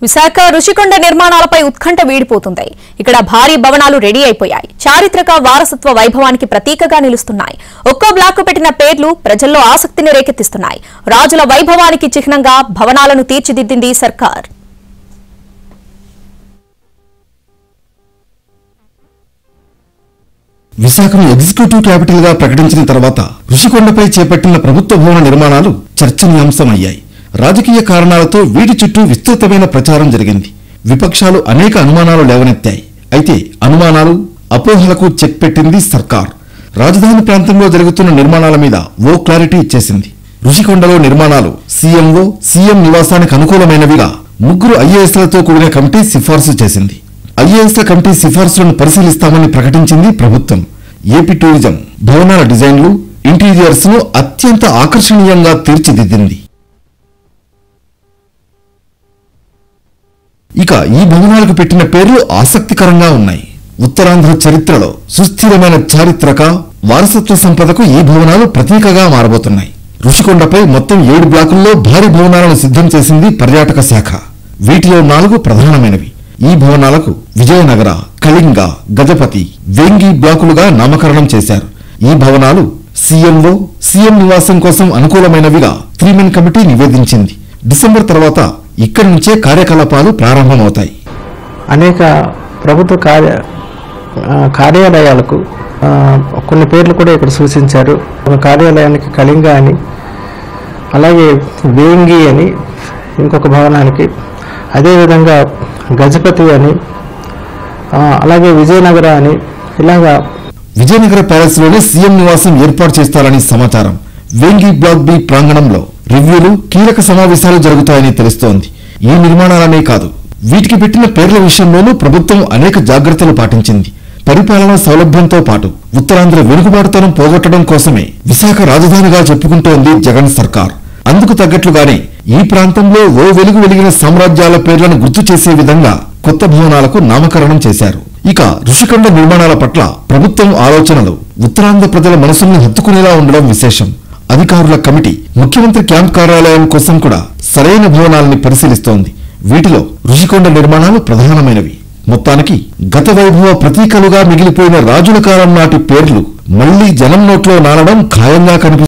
విశాఖ రుషికొండ నిర్మాణాలపై ఉత్కంఠ వీడిపోతుంది ఇక్కడ భారీ భవనాలు రెడీ అయిపోయాయి చారిత్రక వారసత్వ వైభవానికి ప్రతీకగా నిలుస్తున్నాయి ఒక్కో బ్లాక్ పెట్టిన పేర్లు ప్రజల్లో ఆసక్తిని రేకెత్తిస్తున్నాయి రాజుల వైభవానికి చిహ్నంగా భవనాలను తీర్చిదిద్దింది సర్కార్ విశాఖను ఎగ్జిక్యూటివ్ క్యాపిటల్ గా ప్రకటించిన తర్వాత ఋషికొండపై చేపట్టిన ప్రభుత్వ భవన నిర్మాణాలు చర్చనీయాంశమయ్యాయి రాజకీయ కారణాలతో వీటి చుట్టూ విస్తృతమైన ప్రచారం జరిగింది విపక్షాలు అనేక అనుమానాలు లేవనెత్తాయి అయితే అనుమానాలు అపోహలకు చెక్ పెట్టింది సర్కార్ రాజధాని ప్రాంతంలో జరుగుతున్న నిర్మాణాల మీద ఓ క్లారిటీ ఇచ్చేసింది ఋషికొండలో నిర్మాణాలు సీఎంఓ సీఎం నివాసానికి అనుకూలమైనవిగా ముగ్గురు ఐఏఎస్లతో కూడిన కమిటీ సిఫార్సు చేసింది ఐఏఎస్ల కమిటీ సిఫార్సులను పరిశీలిస్తామని ప్రకటించింది ప్రభుత్వం ఏపీ టూరిజం భవనాల డిజైన్లు ఇంటీరియర్స్ ను అత్యంత ఆకర్షణీయంగా తీర్చిదిద్దింది ఇక ఈ భవనాలకు పెట్టిన పేర్లు ఆసక్తికరంగా ఉన్నాయి ఉత్తరాంధ్ర చరిత్రలో సుస్థిరమైన చారిత్రక వారసత్వ సంపదకు ఈ భవనాలు ప్రతీకగా మారబోతున్నాయి ఋషికొండపై మొత్తం ఏడు బ్లాకుల్లో భారీ భవనాలను సిద్ధం చేసింది పర్యాటక శాఖ వీటిలో నాలుగు ప్రధానమైనవి ఈ భవనాలకు విజయనగర కళింగ గజపతి వేంగి బ్లాకులుగా నామకరణం చేశారు ఈ భవనాలు సీఎంఓ సీఎం నివాసం కోసం అనుకూలమైనవిగా త్రీ మెన్ కమిటీ నివేదించింది డిసెంబర్ తర్వాత ఇక్కడి నుంచే కార్యకలాపాలు ప్రారంభమవుతాయి అనేక ప్రభుత్వ కార్య ఆ, కార్యాలయాలకు ఆ, కొన్ని పేర్లు కూడా ఇక్కడ సూచించారు ఒక కార్యాలయానికి కళింగ అని అలాగే వేంగి అని ఇంకొక భవనానికి అదేవిధంగా గజపతి అని ఆ, అలాగే విజయనగర అని ఇలాగా విజయనగర ప్యాలెస్ లోనే సీఎం నివాసం ఏర్పాటు చేస్తారని సమాచారం వేంగి బ్లాక్ బి ప్రాంగణంలో రివ్యూలు కీలక సమావేశాలు జరుగుతాయని తెలుస్తోంది ఈ నిర్మాణాలనే కాదు వీటికి పెట్టిన పేర్ల విషయంలోనూ ప్రభుత్వం అనేక జాగ్రత్తలు పాటించింది పరిపాలనా సౌలభ్యంతో పాటు ఉత్తరాంధ్ర వెనుకబాటుతనం పోగొట్టడం కోసమే విశాఖ రాజధానిగా చెప్పుకుంటోంది జగన్ సర్కార్ అందుకు తగ్గట్లుగానే ఈ ప్రాంతంలో ఓ వెలుగు వెలిగిన సామ్రాజ్యాల పేర్లను గుర్తు చేసే విధంగా కొత్త భవనాలకు నామకరణం చేశారు ఇక ఋషికొండ నిర్మాణాల పట్ల ప్రభుత్వం ఆలోచనలు ఉత్తరాంధ్ర ప్రజల మనసుల్ని హత్తుకునేలా ఉండడం విశేషం అధికారుల కమిటీ ముఖ్యమంత్రి క్యాంప్ కార్యాలయం కోసం కూడా సరైన భవనాలని పరిశీలిస్తోంది వీటిలో ఋషికొండ నిర్మాణాలు ప్రధానమైనవి మొత్తానికి గత వైభవ ప్రతీకలుగా మిగిలిపోయిన రాజుల కాలం నాటి పేర్లు మళ్లీ జనం నోట్లో నానడం ఖాయంగా కనిపిస్తుంది